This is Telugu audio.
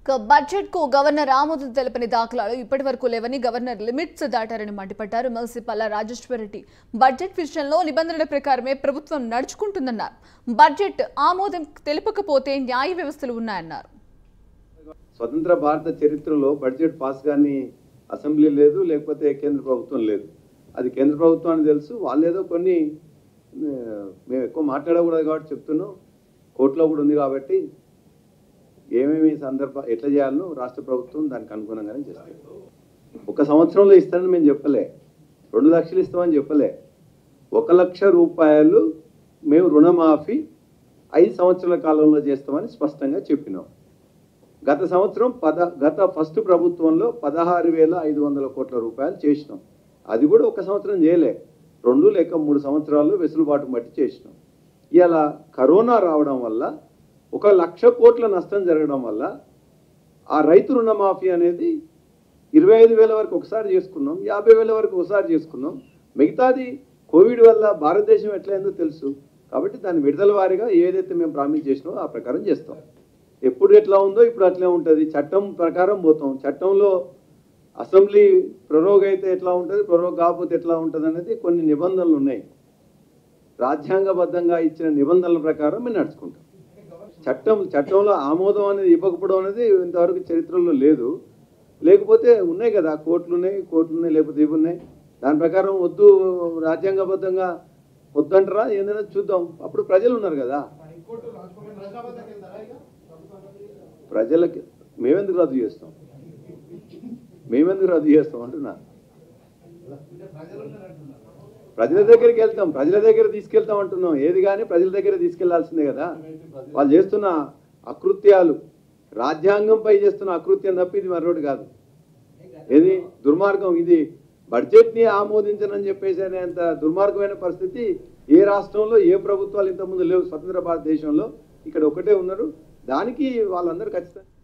ఇక బడ్జెట్ కు గవర్నర్ ఆమోదం తెలపని దాఖలాలు ఇప్పటి వరకు లేవని గవర్నర్ లిమిట్స్ దాటారని మండిపడ్డారు ఎమ్మెల్సీ పల్లా రాజేశ్వరరెడ్డి బడ్జెట్ విషయంలో నిబంధనల ప్రకారమే ప్రభుత్వం నడుచుకుంటుందన్నారు బడ్జెట్ ఆమోదం తెలుపకపోతే న్యాయ వ్యవస్థలు ఉన్నాయన్నారు స్వతంత్ర భారత చరిత్రలో బడ్జెట్ పాస్ కానీ అసెంబ్లీ లేదు లేకపోతే కేంద్ర ప్రభుత్వం లేదు అది కేంద్ర ప్రభుత్వానికి తెలుసు వాళ్ళు ఏదో కొన్ని ఆ, మేము ఎక్కువ మాట్లాడకూడదు కాబట్టి చెప్తున్నాం కోర్టులో కూడా ఉంది కాబట్టి ఏమేమి సందర్భ ఎట్లా చేయాలనో రాష్ట్ర ప్రభుత్వం దానికి అనుగుణంగానే చేస్తాం ఒక సంవత్సరంలో ఇస్తానని మేము చెప్పలే రెండు లక్షలు ఇస్తామని చెప్పలే ఒక లక్ష రూపాయలు మేము రుణమాఫీ ఐదు సంవత్సరాల కాలంలో చేస్తామని స్పష్టంగా చెప్పినాం గత సంవత్సరం పద గత ఫస్ట్ ప్రభుత్వంలో పదహారు వేల ఐదు వందల కోట్ల రూపాయలు చేసినాం అది కూడా ఒక సంవత్సరం చేయలే రెండు లేక మూడు సంవత్సరాలు వెసులుబాటు బట్టి చేసినాం ఇలా కరోనా రావడం వల్ల ఒక లక్ష కోట్ల నష్టం జరగడం వల్ల ఆ రైతు రుణమాఫీ అనేది ఇరవై ఐదు వేల వరకు ఒకసారి చేసుకున్నాం యాభై వేల వరకు ఒకసారి చేసుకున్నాం మిగతాది కోవిడ్ వల్ల భారతదేశం ఎట్లయిందో తెలుసు కాబట్టి దాని విడుదల వారీగా ఏదైతే మేము ప్రామిస్ చేసినామో ఆ ప్రకారం చేస్తాం ఎప్పుడు ఎట్లా ఉందో ఇప్పుడు అట్లే ఉంటుంది చట్టం ప్రకారం పోతాం చట్టంలో అసెంబ్లీ ప్రరోగ్ అయితే ఎట్లా ఉంటుంది ప్రరోగ్ కాకపోతే ఎట్లా ఉంటుంది అనేది కొన్ని నిబంధనలు ఉన్నాయి రాజ్యాంగబద్ధంగా ఇచ్చిన నిబంధనల ప్రకారం మేము నడుచుకుంటాం చట్టం చట్టంలో ఆమోదం అనేది ఇవ్వకపోవడం అనేది ఇంతవరకు చరిత్రలో లేదు లేకపోతే ఉన్నాయి కదా కోర్టులు ఉన్నాయి కోర్టులు ఉన్నాయి లేకపోతే ఇవి ఉన్నాయి దాని ప్రకారం వద్దు రాజ్యాంగబద్ధంగా వద్దంటారా ఏందైనా చూద్దాం అప్పుడు ప్రజలు ఉన్నారు కదా ప్రజలకి మేమెందుకు రద్దు చేస్తాం మేమెందుకు రద్దు చేస్తాం అంటున్నా ప్రజల దగ్గరికి వెళ్తాం ప్రజల దగ్గర తీసుకెళ్తాం అంటున్నాం ఏది కానీ ప్రజల దగ్గర తీసుకెళ్లాల్సిందే కదా వాళ్ళు చేస్తున్న అకృత్యాలు రాజ్యాంగంపై చేస్తున్న అకృత్యం తప్ప ఇది మరొకటి కాదు ఏది దుర్మార్గం ఇది బడ్జెట్ని ఆమోదించనని చెప్పేసి అనేంత దుర్మార్గమైన పరిస్థితి ఏ రాష్ట్రంలో ఏ ప్రభుత్వాలు ఇంతకుముందు లేవు స్వతంత్ర భారతదేశంలో ఇక్కడ ఒకటే ఉన్నారు దానికి వాళ్ళందరూ ఖచ్చితంగా